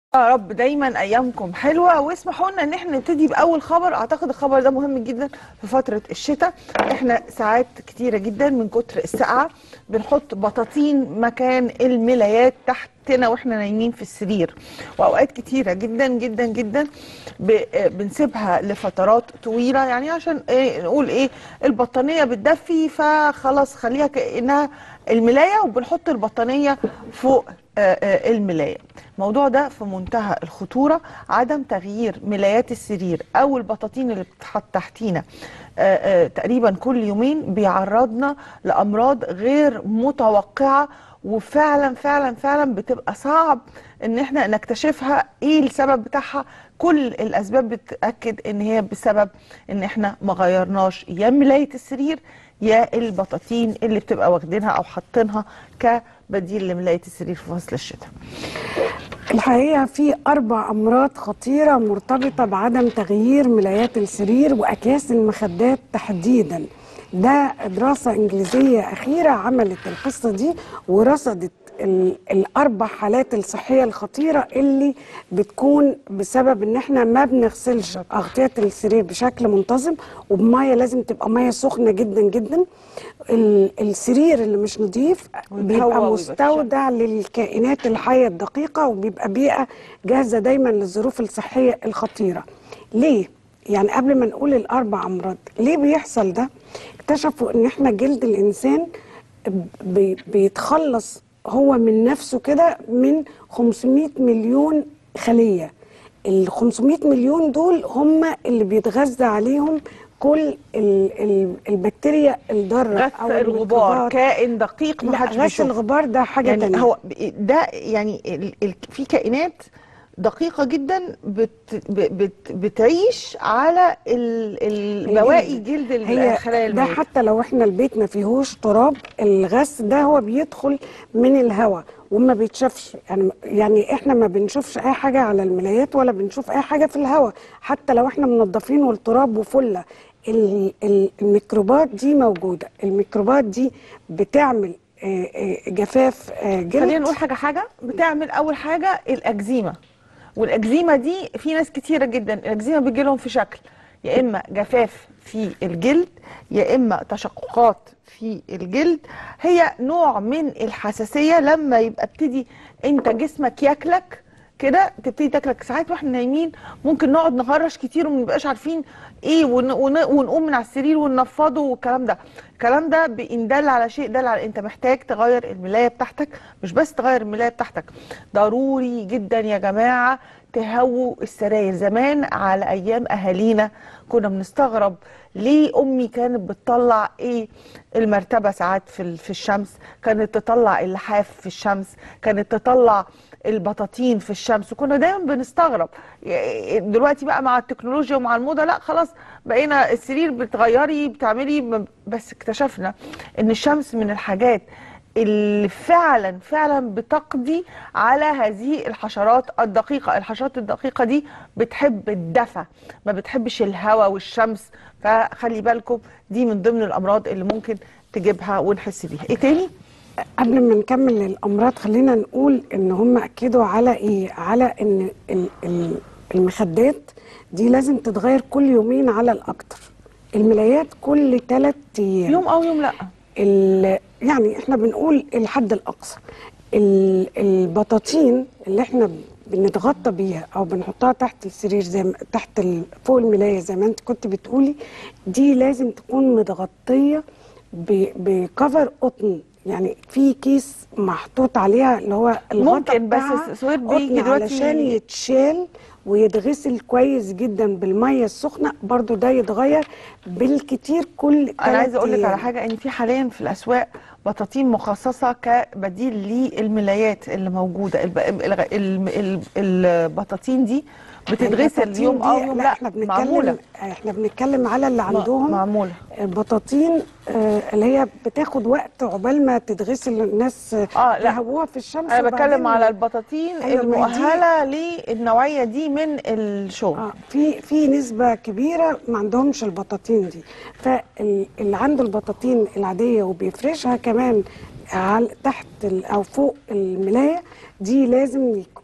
يا رب دايما ايامكم حلوه واسمحوا لنا ان احنا نبتدي باول خبر اعتقد الخبر ده مهم جدا في فتره الشتاء احنا ساعات كتيره جدا من كتر السقعه بنحط بطاطين مكان الملايات تحتنا واحنا نايمين في السرير واوقات كتيره جدا جدا جدا ب- بنسيبها لفترات طويله يعني عشان ايه نقول ايه البطانيه بتدفي فخلاص خليها كانها الملايه وبنحط البطانيه فوق آه، آه، الملايه الموضوع ده في منتهى الخطوره عدم تغيير ملايات السرير او البطاطين اللي بتتحط تحتينا آه، آه، تقريبا كل يومين بيعرضنا لامراض غير متوقعه وفعلا فعلا فعلا بتبقى صعب ان احنا نكتشفها ايه السبب بتاعها كل الاسباب بتاكد ان هي بسبب ان احنا ما غيرناش يا ملايه السرير يا البطاطين اللي بتبقى واخدينها او حاطينها كبديل لملايه السرير في فصل الشتاء الحقيقة في أربع أمراض خطيرة مرتبطة بعدم تغيير ملايات السرير وأكياس المخدات تحديدا ده دراسة إنجليزية أخيرة عملت القصة دي ورصدت ال- الأربع حالات الصحية الخطيرة اللي بتكون بسبب إن إحنا ما بنغسلش أغطية السرير بشكل منتظم وبمية لازم تبقى مية سخنة جدا جدا ال- السرير اللي مش نظيف ويتهوى بيبقى ويبقى مستودع ده للكائنات الحية الدقيقة وبيبقى بيئة جاهزة دايما للظروف الصحية الخطيرة ليه؟ يعني قبل ما نقول الأربع أمراض ليه بيحصل ده؟ اكتشفوا إن إحنا جلد الإنسان بي- بيتخلص هو من نفسه كده من 500 مليون خلية ال 500 مليون دول هم اللي بيتغذى عليهم كل ال ال البكتيريا الضارة غث أو الغبار الميكروبات. كائن دقيق ما لا حدش غش بيشوفه الغبار ده حاجة يعني تانية هو ب- ده يعني ال ال في كائنات دقيقة جدا بت بت بتعيش على ال ال بواقي جلد هي الخلايا ده الميتة حتى لو احنا البيت ما فيهوش تراب الغس ده هو بيدخل من الهواء وما بيتشافش يعني يعني احنا ما بنشوفش اي حاجه على الملايات ولا بنشوف اي حاجه في الهواء حتى لو احنا منظفين والتراب وفله ال- ال- الميكروبات دي موجوده الميكروبات دي بتعمل آه، آه، جفاف آه، جلد خلينا نقول حاجة حاجة بتعمل أول حاجة الأكزيما والأكزيما دي في ناس كتيرة جدا الأكزيما بيجي لهم في شكل يا إما جفاف في الجلد يا إما تشققات في الجلد هي نوع من الحساسية لما يبقى ابتدي أنت جسمك ياكلك كده تبتدي تاكلك ساعات واحنا نايمين ممكن نقعد نهرش كتير وما نبقاش عارفين ايه ون ون ونقوم من على السرير وننفضه والكلام ده الكلام ده بإن دل على شيء دل على انت محتاج تغير الملايه بتاعتك مش بس تغير الملايه بتاعتك ضروري جدا يا جماعه تهووا السراير زمان على ايام اهالينا كنا بنستغرب ليه امي كانت بتطلع ايه المرتبه ساعات في ال- في الشمس كانت تطلع اللحاف في الشمس كانت تطلع البطاطين في الشمس وكنا دايما بنستغرب ي- دلوقتي بقى مع التكنولوجيا ومع الموضه لا خلاص بقينا السرير بتغيري بتعملي م- بس اكتشفنا ان الشمس من الحاجات اللي فعلا فعلا بتقضي على هذه الحشرات الدقيقة الحشرات الدقيقة دي بتحب الدفى ما بتحبش الهواء والشمس فخلي بالكم دي من ضمن الأمراض اللي ممكن تجيبها ونحس بيها ايه تاني؟ قبل ما نكمل الامراض خلينا نقول ان هم اكدوا على ايه على ان ال- ال- المخدات دي لازم تتغير كل يومين على الاكتر الملايات كل ثلاث ايام يوم او يوم لا ال- يعني احنا بنقول الحد الاقصى ال- البطاطين اللي احنا بنتغطى بيها او بنحطها تحت السرير زي ما تحت ال- فوق الملايه زي ما انت كنت بتقولي دي لازم تكون متغطيه ب- بكفر قطن يعني في كيس محطوط عليها اللي هو الغطا ممكن بس بتاعها سوير بيجي قطن دلوقتي- علشان يتشال ويتغسل كويس جدا بالميه السخنه برضو ده يتغير بالكتير كل انا عايزه اقول لك تلات على أيام. حاجه ان في حاليا في الاسواق بطاطين مخصصه كبديل للملايات اللي موجوده الب... الغ- ال... ال... البطاطين دي بتتغسل البطاطين يوم دي- او يوم لا, احنا بنتكلم معموله احنا بنتكلم على اللي عندهم معموله البطاطين آه، اللي هي بتاخد وقت عقبال ما تتغسل الناس آه، لا. يهووها في الشمس انا بتكلم وبعدين- على البطاطين أيوة، ما هي دي- المؤهله للنوعيه دي من الشغل اه في في نسبه كبيره ما عندهمش البطاطين دي فاللي عنده البطاطين العاديه وبيفرشها كمان على تحت ال- او فوق الملايه دي لازم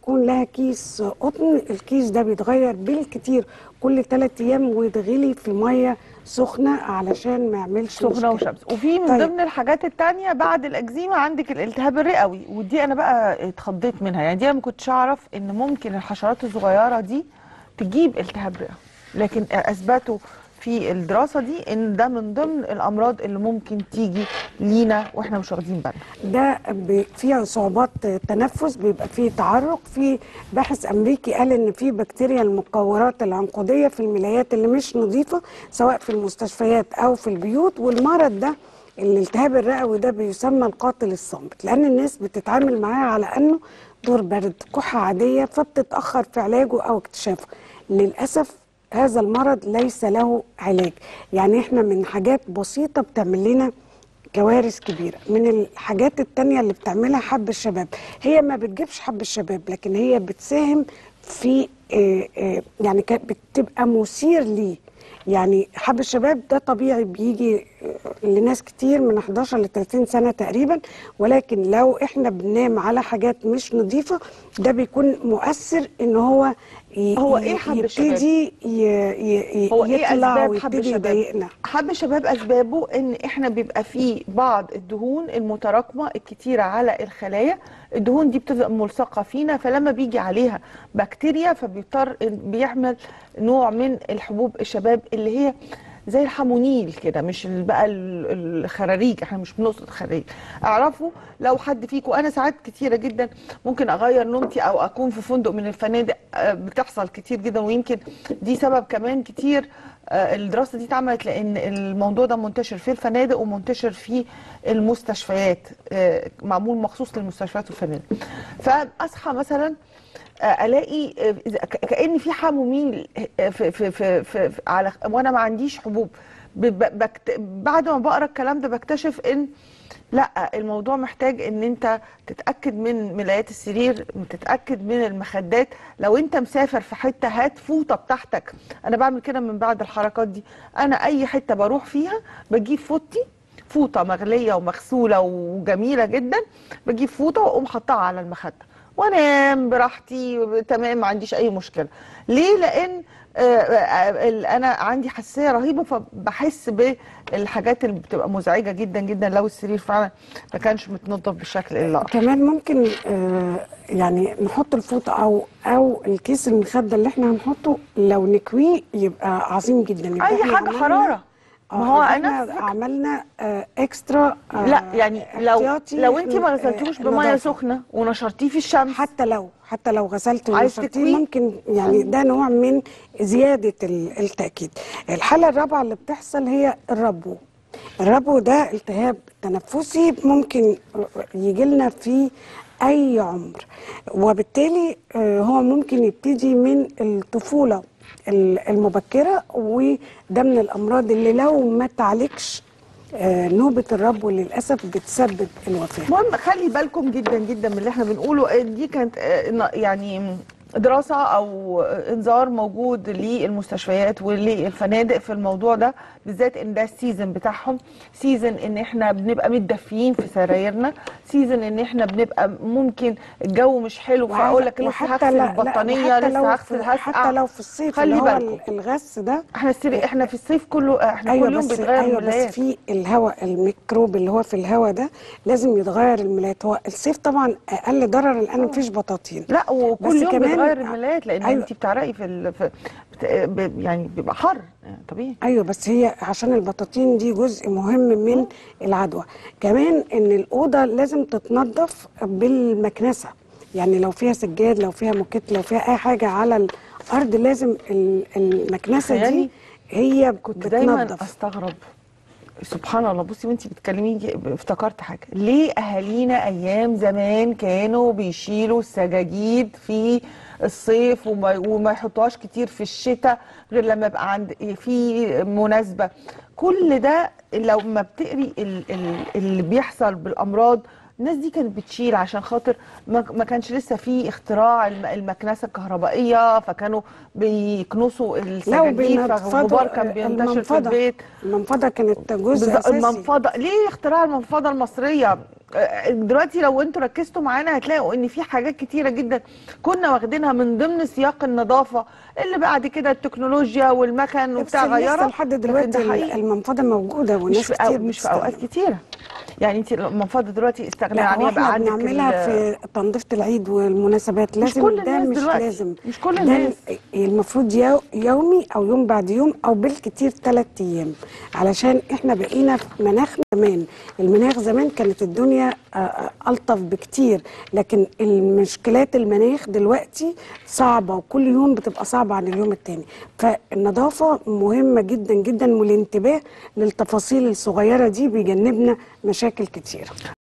بيكون لها كيس قطن الكيس ده بيتغير بالكتير كل ثلاث ايام ويتغلي في ميه سخنه علشان ما يعملش سخنه مشكلة. وشمس وفي من طيب. ضمن الحاجات التانية بعد الاكزيما عندك الالتهاب الرئوي ودي انا بقى اتخضيت منها يعني دي انا ما كنتش اعرف ان ممكن الحشرات الصغيره دي تجيب التهاب رئوي لكن اثبتوا في الدراسه دي ان ده من ضمن الامراض اللي ممكن تيجي لينا واحنا مش واخدين بالنا ده بي- فيه صعوبات تنفس بيبقى فيه تعرق في باحث امريكي قال ان في بكتيريا المقورات العنقوديه في الملايات اللي مش نظيفه سواء في المستشفيات او في البيوت والمرض ده الالتهاب الرئوي ده بيسمى القاتل الصامت لان الناس بتتعامل معاه على انه دور برد كحه عاديه فبتتاخر في علاجه او اكتشافه للاسف هذا المرض ليس له علاج يعني احنا من حاجات بسيطه بتعمل لنا كوارث كبيرة من الحاجات التانية اللي بتعملها حب الشباب هي ما بتجيبش حب الشباب لكن هي بتساهم في آه، آه، يعني كا- بتبقى مثير ليه يعني حب الشباب ده طبيعي بيجي آه، لناس كتير من 11 ل 30 سنة تقريبا ولكن لو احنا بننام على حاجات مش نظيفة ده بيكون مؤثر ان هو ي- هو ي- إيه حب الشباب؟ يبتدي ي- ي- ي- هو ايه يطلع اسباب حب ويبتدي الشباب يضايقنا حب الشباب اسبابه ان احنا بيبقى فيه بعض الدهون المتراكمه الكتيره على الخلايا الدهون دي بتبقى ملصقه فينا فلما بيجي عليها بكتيريا فبيضطر بيعمل نوع من الحبوب الشباب اللي هي زي الحمونيل كده مش ال- بقى ال- الخراريج احنا مش بنقصد خراريج اعرفوا لو حد فيكم انا ساعات كتيره جدا ممكن اغير نومتي او اكون في فندق من الفنادق آه، بتحصل كتير جدا ويمكن دي سبب كمان كتير آه، الدراسه دي اتعملت لان الموضوع ده منتشر في الفنادق ومنتشر في المستشفيات آه، معمول مخصوص للمستشفيات والفنادق فاصحى مثلا آه، الاقي آه، إذا- ك- كان في حموميل آه، في في في, في, في على وانا ما عنديش حبوب ب- ب- بكت... بعد ما بقرا الكلام ده بكتشف ان لا الموضوع محتاج ان انت تتاكد من ملايات السرير تتاكد من المخدات لو انت مسافر في حته هات فوطه بتاعتك انا بعمل كده من بعد الحركات دي انا اي حته بروح فيها بجيب فوطتي فوطه مغليه ومغسوله وجميله جدا بجيب فوطه واقوم حطها على المخده وانام براحتي تمام ما عنديش اي مشكله ليه لان آه، آه، ال- انا عندي حساسيه رهيبه فبحس بالحاجات اللي بتبقى مزعجه جدا جدا لو السرير فعلا ما كانش متنظف بالشكل اللي كمان ممكن آه، يعني نحط الفوطه او او الكيس المخده اللي احنا هنحطه لو نكويه يبقى عظيم جدا يبقى اي إحنا حاجه عملنا- حراره آه، ما هو يبقى انا إحنا عملنا آه اكسترا آه لا يعني لو احتياطي لو انت ما آه، غسلتوش بميه نظافة. سخنه ونشرتيه في الشمس حتى لو حتى لو غسلت عايز ونشرتيه تكويه؟ ممكن يعني ده نوع من زيادة ال- التأكيد الحالة الرابعة اللي بتحصل هي الربو الربو ده التهاب تنفسي ممكن يجي لنا في أي عمر وبالتالي آه، هو ممكن يبتدي من الطفولة ال- المبكرة وده من الأمراض اللي لو ما تعالجش آه، نوبة الربو للأسف بتسبب الوفاة المهم خلي بالكم جدا جدا من اللي احنا بنقوله دي كانت آه، ن- يعني دراسة أو إنذار موجود للمستشفيات وللفنادق في الموضوع ده بالذات إن ده السيزون بتاعهم سيزون إن إحنا بنبقى متدفيين في سرايرنا سيزون إن إحنا بنبقى ممكن الجو مش حلو فأقول لك لسه وحتى هغسل لا- لا، البطانية وحتى لسه لو هغسل في- هسقع حتى لو في الصيف خلي اللي هو بالكم الغس ده احنا السري احنا في الصيف كله احنا ايوه كل يوم بس بيتغير ايوه بس الملايات في الهواء الميكروب اللي هو في الهواء ده لازم يتغير الملايات هو الصيف طبعا اقل ضرر لان مفيش بطاطين لا وكل بس يوم كمان- بيتغير الملايات لان أيوة. انت بتعرقي في, ال... في بت... ب- يعني بيبقى حر يعني طبيعي ايوه بس هي عشان البطاطين دي جزء مهم من العدوى كمان ان الاوضه لازم تتنظف بالمكنسه يعني لو فيها سجاد لو فيها موكيت لو فيها اي حاجه على الارض لازم ال- المكنسه دي تخيلي هي كنت دايما بتنظف استغرب سبحان الله بصي وانتي بتتكلمي افتكرت حاجه ليه اهالينا ايام زمان كانوا بيشيلوا السجاجيد في الصيف وما, وما يحطوهاش كتير في الشتاء غير لما يبقى عند في مناسبه كل ده لو ما بتقري ال- ال- اللي بيحصل بالامراض الناس دي كانت بتشيل عشان خاطر ما ما كانش لسه في اختراع الم- المكنسه الكهربائيه فكانوا بيكنسوا لو السجاجيد فالغبار كان بينتشر في البيت المنفضه كانت جزء بالظبط اساسي المنفضه ليه اختراع المنفضه المصريه آه، دلوقتي لو انتوا ركزتوا معانا هتلاقوا ان في حاجات كتيره جدا كنا واخدينها من ضمن سياق النظافه اللي بعد كده التكنولوجيا والمكن بس وبتاع لسه غيرها لحد لكن دلوقتي ده حقيقي. المنفضه موجوده مش والناس في كتير أو مش في اوقات بتستخدمها. كتيره يعني انت المنفضه دلوقتي استغنى لا هو عنها بقى احنا عندك بنعملها ال- في تنظيفه العيد والمناسبات لازم كل ده الناس مش دلوقتي. لازم مش كل ده الناس. المفروض يو يومي او يوم بعد يوم او بالكتير ثلاث ايام علشان احنا بقينا في مناخ زمان المناخ زمان كانت الدنيا آه، آه، الطف بكتير لكن المشكلات المناخ دلوقتي صعبه وكل يوم بتبقى صعبه عن اليوم التاني فالنظافه مهمه جدا جدا والانتباه للتفاصيل الصغيره دي بيجنبنا مشاكل كتير